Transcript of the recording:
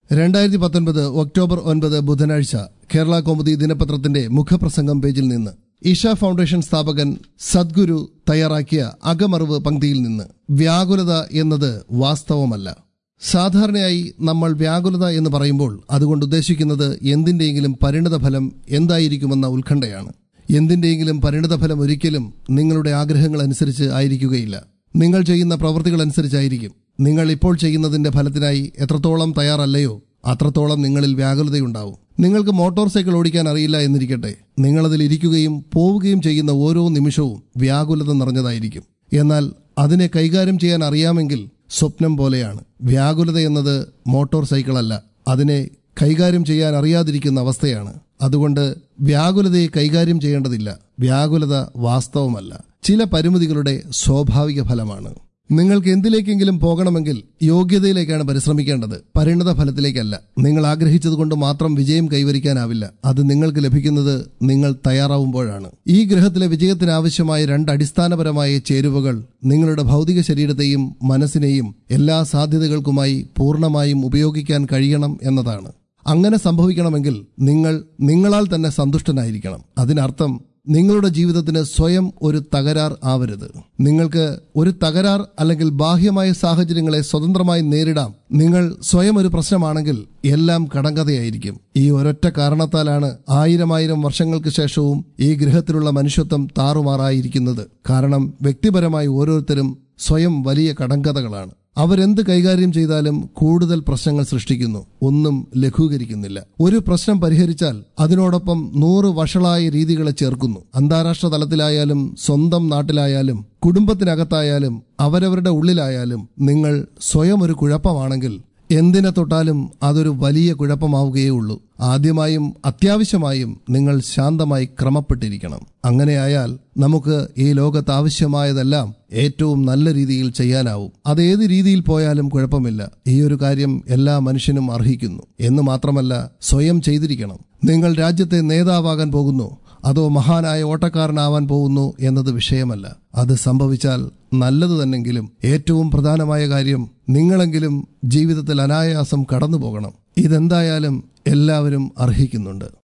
രണ്ടായിരത്തി പത്തൊൻപത് ഒക്ടോബർ ഒൻപത് ബുധനാഴ്ച കേരള കൗമുദി ദിനപത്രത്തിന്റെ മുഖപ്രസംഗം പേജിൽ നിന്ന് ഇഷ ഫൗണ്ടേഷൻ സ്ഥാപകൻ സദ്ഗുരു തയ്യാറാക്കിയ അകമറിവ് പങ്ക്തിയിൽ നിന്ന് വ്യാകുലത എന്നത് വാസ്തവമല്ല സാധാരണയായി നമ്മൾ വ്യാകുലത എന്ന് പറയുമ്പോൾ അതുകൊണ്ട് ഉദ്ദേശിക്കുന്നത് എന്തിന്റെയെങ്കിലും പരിണതഫലം എന്തായിരിക്കുമെന്ന ഉത്കണ്ഠയാണ് എന്തിന്റെയെങ്കിലും പരിണതഫലം ഒരിക്കലും നിങ്ങളുടെ ആഗ്രഹങ്ങൾ അനുസരിച്ച് ആയിരിക്കുകയില്ല നിങ്ങൾ ചെയ്യുന്ന പ്രവൃത്തികൾ അനുസരിച്ചായിരിക്കും നിങ്ങൾ ഇപ്പോൾ ചെയ്യുന്നതിന്റെ ഫലത്തിനായി എത്രത്തോളം തയ്യാറല്ലയോ അത്രത്തോളം നിങ്ങളിൽ വ്യാകുലതയുണ്ടാവും നിങ്ങൾക്ക് മോട്ടോർ സൈക്കിൾ ഓടിക്കാൻ അറിയില്ല എന്നിരിക്കട്ടെ നിങ്ങളതിൽ ഇരിക്കുകയും പോവുകയും ചെയ്യുന്ന ഓരോ നിമിഷവും വ്യാകുലത നിറഞ്ഞതായിരിക്കും എന്നാൽ അതിനെ കൈകാര്യം ചെയ്യാൻ അറിയാമെങ്കിൽ സ്വപ്നം പോലെയാണ് വ്യാകുലത എന്നത് മോട്ടോർ സൈക്കിളല്ല അതിനെ കൈകാര്യം ചെയ്യാൻ അറിയാതിരിക്കുന്ന അവസ്ഥയാണ് അതുകൊണ്ട് വ്യാകുലതയെ കൈകാര്യം ചെയ്യേണ്ടതില്ല വ്യാകുലത വാസ്തവമല്ല ചില പരിമിതികളുടെ സ്വാഭാവിക ഫലമാണ് നിങ്ങൾക്ക് എന്തിലേക്കെങ്കിലും പോകണമെങ്കിൽ യോഗ്യതയിലേക്കാണ് പരിശ്രമിക്കേണ്ടത് പരിണത ഫലത്തിലേക്കല്ല നിങ്ങൾ ആഗ്രഹിച്ചതുകൊണ്ട് മാത്രം വിജയം കൈവരിക്കാനാവില്ല അത് നിങ്ങൾക്ക് ലഭിക്കുന്നത് നിങ്ങൾ തയ്യാറാവുമ്പോഴാണ് ഈ ഗ്രഹത്തിലെ വിജയത്തിനാവശ്യമായ രണ്ട് അടിസ്ഥാനപരമായ ചേരുവകൾ നിങ്ങളുടെ ഭൗതിക ശരീരത്തെയും മനസ്സിനെയും എല്ലാ സാധ്യതകൾക്കുമായി പൂർണ്ണമായും ഉപയോഗിക്കാൻ കഴിയണം എന്നതാണ് അങ്ങനെ സംഭവിക്കണമെങ്കിൽ നിങ്ങൾ നിങ്ങളാൽ തന്നെ സന്തുഷ്ടനായിരിക്കണം അതിനർത്ഥം നിങ്ങളുടെ ജീവിതത്തിന് സ്വയം ഒരു തകരാർ ആവരുത് നിങ്ങൾക്ക് ഒരു തകരാർ അല്ലെങ്കിൽ ബാഹ്യമായ സാഹചര്യങ്ങളെ സ്വതന്ത്രമായി നേരിടാം നിങ്ങൾ സ്വയം ഒരു പ്രശ്നമാണെങ്കിൽ എല്ലാം കടങ്കഥയായിരിക്കും ഈ ഒരൊറ്റ കാരണത്താലാണ് ആയിരം ആയിരം വർഷങ്ങൾക്ക് ശേഷവും ഈ ഗ്രഹത്തിലുള്ള മനുഷ്യത്വം താറുമാറായിരിക്കുന്നത് കാരണം വ്യക്തിപരമായി ഓരോരുത്തരും സ്വയം വലിയ കടങ്കഥകളാണ് അവരെന്ത് കൈകാര്യം ചെയ്താലും കൂടുതൽ പ്രശ്നങ്ങൾ സൃഷ്ടിക്കുന്നു ഒന്നും ലഘൂകരിക്കുന്നില്ല ഒരു പ്രശ്നം പരിഹരിച്ചാൽ അതിനോടൊപ്പം നൂറ് വഷളായ രീതികളെ ചേർക്കുന്നു അന്താരാഷ്ട്ര തലത്തിലായാലും സ്വന്തം നാട്ടിലായാലും കുടുംബത്തിനകത്തായാലും അവരവരുടെ ഉള്ളിലായാലും നിങ്ങൾ സ്വയം ഒരു കുഴപ്പമാണെങ്കിൽ എന്തിനെ തൊട്ടാലും അതൊരു വലിയ കുഴപ്പമാവുകയേ ഉള്ളൂ ആദ്യമായും അത്യാവശ്യമായും നിങ്ങൾ ശാന്തമായി ക്രമപ്പെട്ടിരിക്കണം അങ്ങനെയായാൽ നമുക്ക് ഈ ലോകത്ത് ആവശ്യമായതെല്ലാം ഏറ്റവും നല്ല രീതിയിൽ ചെയ്യാനാവും അത് ഏത് രീതിയിൽ പോയാലും കുഴപ്പമില്ല ഈ ഒരു കാര്യം എല്ലാ മനുഷ്യനും അർഹിക്കുന്നു എന്ന് മാത്രമല്ല സ്വയം ചെയ്തിരിക്കണം നിങ്ങൾ രാജ്യത്തെ നേതാവാകാൻ പോകുന്നു അതോ മഹാനായ ഓട്ടക്കാരനാവാൻ പോകുന്നു എന്നത് വിഷയമല്ല അത് സംഭവിച്ചാൽ നല്ലത് തന്നെങ്കിലും ഏറ്റവും പ്രധാനമായ കാര്യം നിങ്ങളെങ്കിലും ജീവിതത്തിൽ അനായാസം കടന്നു പോകണം ഇതെന്തായാലും എല്ലാവരും അർഹിക്കുന്നുണ്ട്